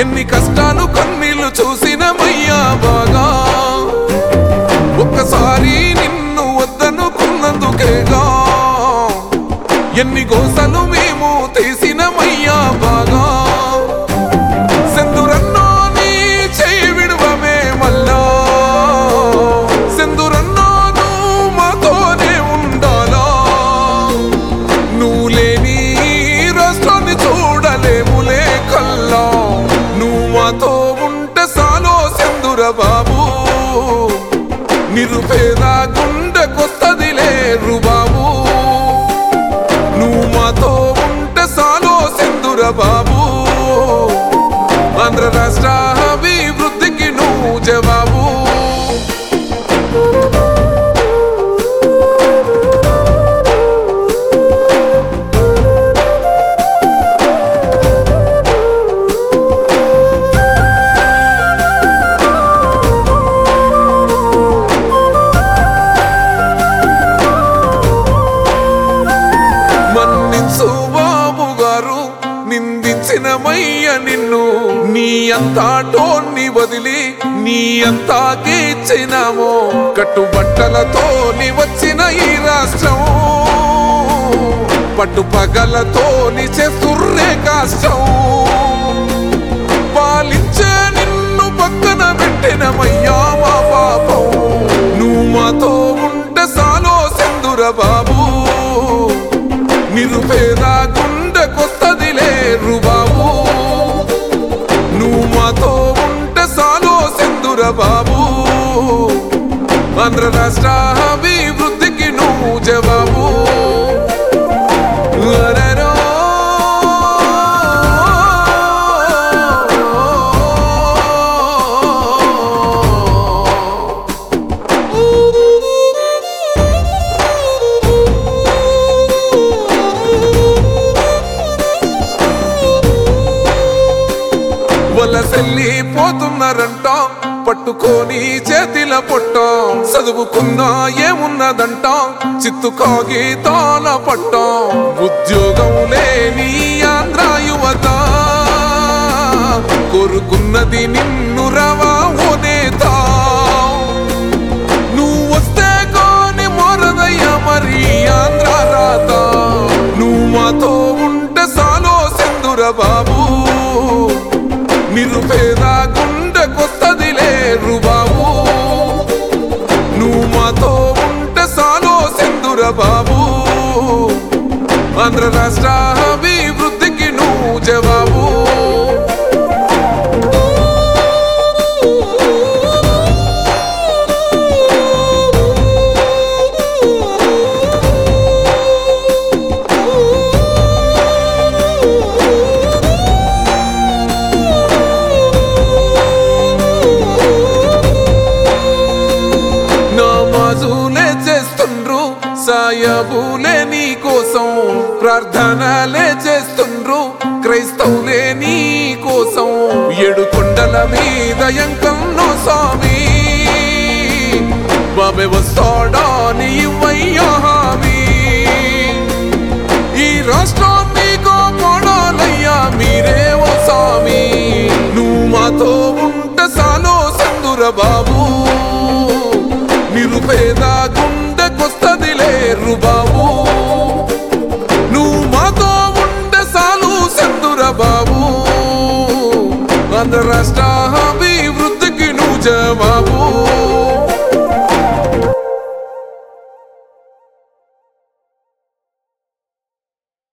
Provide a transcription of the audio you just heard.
ఎన్ని కష్టాలు కన్నీళ్లు చూసినమయ్యా బాగా ఒక్కసారి నిన్ను వద్దనుకున్నందుకేగా ఎన్ని గోసలు మేము తీసినమయ్యా బాగా సెందురన్నో నీ చేయి విడువమే మళ్ళా సెందురన్నో నువ్వు మాతోనే ఉండాలా నువ్వు లేని ఈ రాష్ట్రాన్ని చూడలేములే కల్లా నువ్వు మాతో ఉంటే సాలో సెందుర బాబు నిరుపేద గుండెకొస్తదిలే బాబు నువ్వు మాతో ఉంటే సాలో సెందుర బాబు ఆంధ్ర రాష్ట్ర అభివృద్ధికి నువ్వు జవాబు మన్నించు బాబు గారు నిందించిన మయ్య నిన్ను నీ అంతా టోన్ని వదిలి నీ అంతా గీచినామో కట్టుబట్టలతో నీ వచ్చిన ఈ రాష్ట్రం పట్టు పగలతో నీ చేస్తుర్రే కష్టం పాలించే నిన్ను పక్కన పెట్టినమయ్యా మా పాపం నువ్వు మాతో ఉంటే సాలో సెందుర బాబు నిరుపేద గుండెకొస్తదిలే బాబు నువ్వు మాతో ఉంటే సాలో సెందుర బాబు ఆంధ్ర రాష్ట్ర అభివృద్ధికి నువ్వు జవాబు అరెరో. వలసెల్లి పోతున్నారంట పట్టుకొని చేతిల పొట్ట చదువుకున్నా ఏమున్నదంట చిత్తు కాగితాల పట్ట ఉద్యోగం లేని ఆంధ్ర యువత కోరుకున్నది నిన్ను రవా ఓ నేత నువ్వు వస్తే కాని మారదయ్యా మరి ఆంధ్ర రాత నువ్వు మాతో ఉంటే సాలో సెందుర బాబు నిరుపేద గుండెకొస్తదిలే బాబు నువ్వు మాతో ఉంటే సాలో సెందుర బాబు ఆంధ్ర రాష్ట్ర అభివృద్ధికి నువ్వు జవాబు నమాజులే చేస్తుండ్రు సాయబులే నీ కోసం ప్రార్థనలే చేస్తుండ్రు క్రైస్తవులే నీ కోసం ఏడు కొండల మీద ఎంకన్నో స్వామి బాబే వస్తాడా నీ ఇవ్వయ్యా హామీ ఈ రాష్ట్రాన్ని కాపాడాలయ్యా మీరే ఓ స్వామి నువ్వు మాతో ఉంటే సాలో సందుర బాబు నిరుపేద గుండెకొస్తదిలే బాబు నువ్వు మాతో ఉంటే సాలు సందుర బాబు ఆంధ్ర రాష్ట్ర అభివృద్ధికి నువ్వు జవాబు